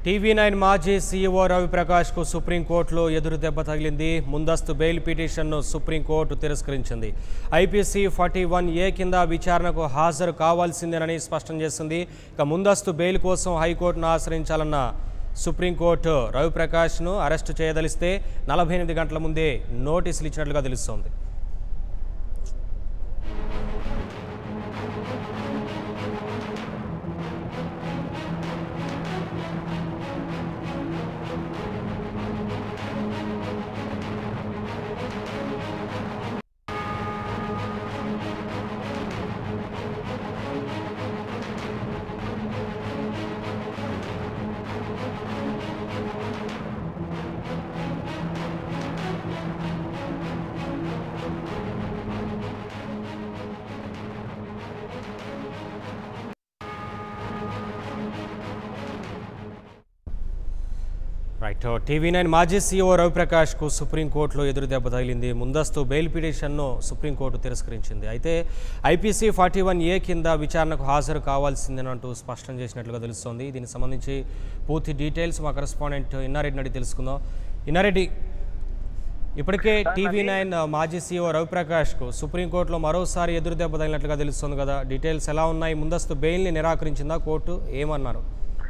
TV nine మాజీ CEO రవిప్రకాష్కు సుప్రీంకోర్టులో ఎదురు దెబ్బ తగిలింది ముందస్తు బెయిల్ పిటిషన్ను సుప్రీంకోర్టు తిరస్కరించింది ఐపీసీ ఫార్టీ వన్ ఏ కింద విచారణకు హాజరు కావాల్సిందేనని స్పష్టం చేసింది ఇక ముందస్తు బెయిల్ కోసం హైకోర్టును ఆశ్రయించాలన్న సుప్రీంకోర్టు రవిప్రకాష్ను అరెస్టు చేయదలిస్తే నలభై ఎనిమిది గంటల ముందే నోటీసులు ఇచ్చినట్లుగా తెలుస్తోంది రైట్ టీవీ నైన్ మాజీ సీఈఓ రవిప్రకాష్కు సుప్రీంకోర్టులో ఎదురు దెబ్బ తగిలింది ముందస్తు బెయిల్ పిటిషన్ను సుప్రీంకోర్టు తిరస్కరించింది అయితే ఐపీసీ ఫార్టీ వన్ ఏ కింద విచారణకు హాజరు కావాల్సిందేనంటూ స్పష్టం చేసినట్లుగా తెలుస్తోంది దీనికి సంబంధించి పూర్తి డీటెయిల్స్ మా కరెస్పాండెంట్ ఇన్నారెడ్డి అడిగి తెలుసుకుందాం ఇన్నారెడ్డి ఇప్పటికే టీవీ నైన్ మాజీ సీఈఓ రవిప్రకాష్కు సుప్రీంకోర్టులో మరోసారి ఎదురు దెబ్బ తగిలినట్లుగా తెలుస్తోంది కదా డీటెయిల్స్ ఎలా ఉన్నాయి ముందస్తు బెయిల్ని నిరాకరించిందా కోర్టు ఏమన్నారు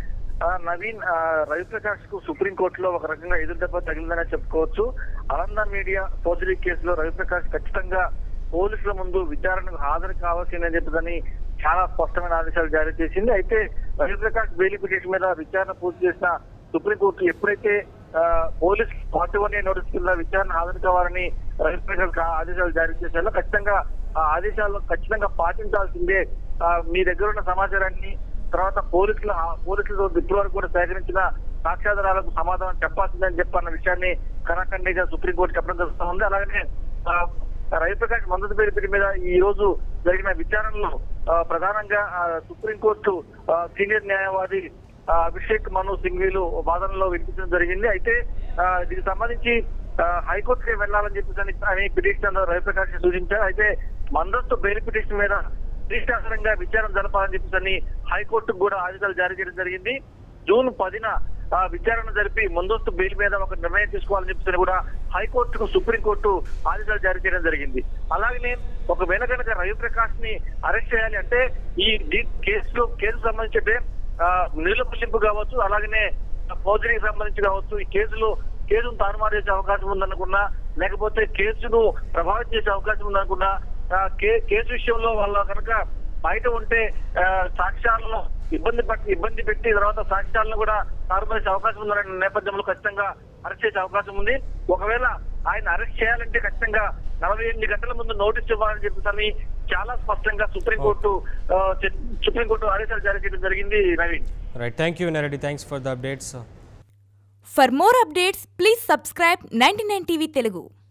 ఆ, నవీన్ ఆ, రవిప్రకాష్ కు సుప్రీంకోర్టులో ఒక రకంగా ఎదురు దెబ్బ తగిలిందనే చెప్పుకోవచ్చు ఆనంద మీడియా ఫోర్జరీ కేసులో రవిప్రకాష్ ఖచ్చితంగా పోలీసుల ముందు విచారణకు హాజరు కావాల్సిందని చెప్పదని చాలా స్పష్టమైన ఆదేశాలు జారీ చేసింది అయితే రవిప్రకాష్ బెయిల్ పిటిషన్ మీద విచారణ పూర్తి చేసిన సుప్రీంకోర్టు ఎప్పుడైతే ఆ, పోలీస్ ఫార్టీ వన్ నోటీస్ కింద విచారణ హాజరు కావాలని రవిప్రకాష్ ఆదేశాలు జారీ చేశారో ఖచ్చితంగా ఆ ఆదేశాలు ఖచ్చితంగా పాటించాల్సిందే ఆ, మీ దగ్గర ఉన్న సమాచారాన్ని తర్వాత పోలీసుల పోలీసులు ఇప్పటి వరకు కూడా సేకరించిన సాక్ష్యాధారాలకు సమాధానం చెప్పాల్సిందని చెప్పన్న విషయాన్ని కరాఖండిగా సుప్రీంకోర్టు చెప్పడం జరుగుతూ ఉంది అలాగనే ఆ, రవిప్రకాష్ మద్దతు పేరు మీద ఈ రోజు జరిగిన విచారణలో ఆ, ప్రధానంగా ఆ, సుప్రీంకోర్టు ఆ, సీనియర్ న్యాయవాది ఆ, అభిషేక్ మను సింఘ్వీలు వాదనలో వినిపించడం జరిగింది అయితే ఆ, దీనికి సంబంధించి ఆ, హైకోర్టుకి వెళ్లాలని చెప్పేసి అని- అని పిటిషన్ రవిప్రకాష్ సూచించారు అయితే మందస్తు బెయిల్ పిటిషన్ మీద శ్రీశాసనంగా విచారణ జరపాలని చెప్పేసి అని హైకోర్టుకు కూడా ఆదేశాలు జారీ చేయడం జరిగింది జూన్ పదిన ఆ విచారణ జరిపి ముందస్తు బెయిల్ మీద ఒక నిర్ణయం తీసుకోవాలని చెప్పేసి కూడా హైకోర్టుకు సుప్రీంకోర్టు ఆదేశాలు జారీ చేయడం జరిగింది అలాగనే ఒకవేళ కనుక రవిప్రకాష్ ని అరెస్ట్ చేయాలి అంటే ఈ దీ- కేసులో కేసు సంబంధించి నీళ్ల చెల్లింపు కావచ్చు అలాగనే ఫోర్జరీకి సంబంధించి కావచ్చు ఈ కేసులో కేసును తారుమారు చేసే అవకాశం ఉందనుకున్నా లేకపోతే కేసును ప్రభావితం చేసే అవకాశం ఉందనుకున్నా ఆ, కే- కేసు విషయంలో వాళ్ళ కనుక బయట ఉంటే ఆ, సాక్ష్యాలను ఇబ్బంది పట్టి ఇబ్బంది పెట్టి తర్వాత సాక్ష్యాలను కూడా తారుమారు చేసే అవకాశం ఉందనే నేపథ్యంలో ఖచ్చితంగా అరెస్ట్ చేసే అవకాశం ఉంది ఒకవేళ ఆయన అరెస్ట్ చేయాలంటే ఖచ్చితంగా నలభై ఎనిమిది గంటల ముందు నోటీస్ ఇవ్వాలని చెప్పేసి చాలా స్పష్టంగా సుప్రీంకోర్టు ఆ, చె- సుప్రీంకోర్టు ఆదేశాలు జారీ చేయడం జరిగింది Naveen right thank you Innareddy thanks for the updates For more updates, please subscribe 99 TV Telugu.